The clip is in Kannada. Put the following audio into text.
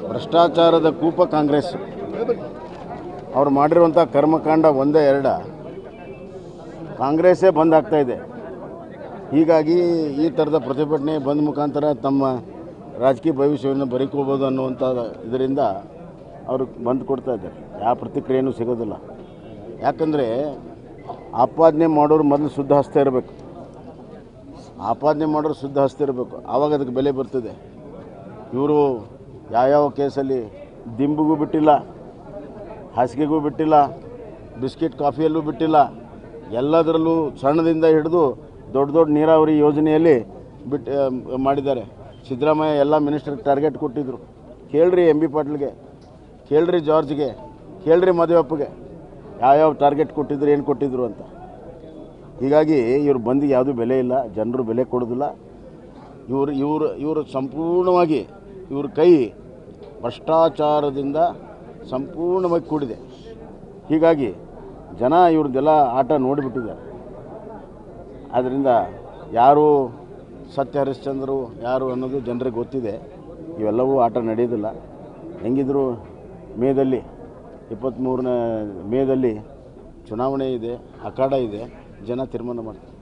ಭ್ರಷ್ಟಾಚಾರದ ಕೂಪ ಕಾಂಗ್ರೆಸ್ ಅವ್ರು ಮಾಡಿರುವಂಥ ಕರ್ಮಕಾಂಡ ಒಂದೇ ಎರಡ ಕಾಂಗ್ರೆಸ್ಸೇ ಬಂದ್ ಆಗ್ತಾ ಇದೆ ಹೀಗಾಗಿ ಈ ಥರದ ಪ್ರತಿಭಟನೆ ಬಂದ್ ಮುಖಾಂತರ ತಮ್ಮ ರಾಜಕೀಯ ಭವಿಷ್ಯವನ್ನು ಬರೀಕೋಬೋದು ಅನ್ನುವಂಥ ಇದರಿಂದ ಅವರು ಬಂದ್ ಕೊಡ್ತಾ ಇದ್ದಾರೆ ಯಾವ ಪ್ರತಿಕ್ರಿಯೆನೂ ಸಿಗೋದಿಲ್ಲ ಯಾಕಂದರೆ ಆಪಾದನೆ ಮಾಡೋರು ಮೊದಲು ಶುದ್ಧ ಹಸ್ತ ಇರಬೇಕು ಆಪಾದನೆ ಮಾಡೋರು ಶುದ್ಧ ಹಸ್ತ ಇರಬೇಕು ಆವಾಗ ಅದಕ್ಕೆ ಬೆಲೆ ಬರ್ತದೆ ಇವರು ಯಾವ್ಯಾವ ಕೇಸಲ್ಲಿ ದಿಂಬಿಗೂ ಬಿಟ್ಟಿಲ್ಲ ಹಾಸಿಗೆಗೂ ಬಿಟ್ಟಿಲ್ಲ ಬಿಸ್ಕಿಟ್ ಕಾಫಿಯಲ್ಲೂ ಬಿಟ್ಟಿಲ್ಲ ಎಲ್ಲದರಲ್ಲೂ ಸಣ್ಣದಿಂದ ಹಿಡಿದು ದೊಡ್ಡ ದೊಡ್ಡ ನೀರಾವರಿ ಯೋಜನೆಯಲ್ಲಿ ಬಿಟ್ಟು ಆ, ಮಾಡಿದ್ದಾರೆ ಸಿದ್ದರಾಮಯ್ಯ ಎಲ್ಲ ಮಿನಿಸ್ಟರ್ಗೆ ಟಾರ್ಗೆಟ್ ಕೊಟ್ಟಿದ್ದರು ಕೇಳ್ರಿ ಎಂ ಬಿ ಪಾಟೀಲ್ಗೆ ಕೇಳ್ರಿ ಜಾರ್ಜ್ಗೆ ಕೇಳ್ರಿ ಮದುವೆಪ್ಪಗೆ ಯಾವ್ಯಾವ ಟಾರ್ಗೆಟ್ ಕೊಟ್ಟಿದ್ರು ಏನು ಕೊಟ್ಟಿದ್ರು ಅಂತ ಹೀಗಾಗಿ ಇವ್ರ ಬಂದಿಗೆ ಯಾವುದೂ ಬೆಲೆ ಇಲ್ಲ ಜನರು ಬೆಲೆ ಕೊಡೋದಿಲ್ಲ ಇವರು ಇವರು ಇವರು ಸಂಪೂರ್ಣವಾಗಿ ಇವ್ರ ಕೈ ಭ್ರಷ್ಟಾಚಾರದಿಂದ ಸಂಪೂರ್ಣವಾಗಿ ಕೂಡಿದೆ ಹೀಗಾಗಿ ಜನ ಇವ್ರದ್ದೆಲ್ಲ ಆಟ ನೋಡಿಬಿಟ್ಟಿದ್ದಾರೆ ಆದ್ದರಿಂದ ಯಾರು ಸತ್ಯ ಹರಿಶ್ಚಂದ್ರರು ಯಾರು ಅನ್ನೋದು ಜನರಿಗೆ ಗೊತ್ತಿದೆ ಇವೆಲ್ಲವೂ ಆಟ ನಡೆಯೋದಿಲ್ಲ ಹೆಂಗಿದ್ರು ಮೇದಲ್ಲಿ ಇಪ್ಪತ್ತ್ಮೂರನೇ ಮೇದಲ್ಲಿ ಚುನಾವಣೆ ಇದೆ ಅಖಾಡ ಇದೆ ಜನ ತೀರ್ಮಾನ ಮಾಡ್ತಾರೆ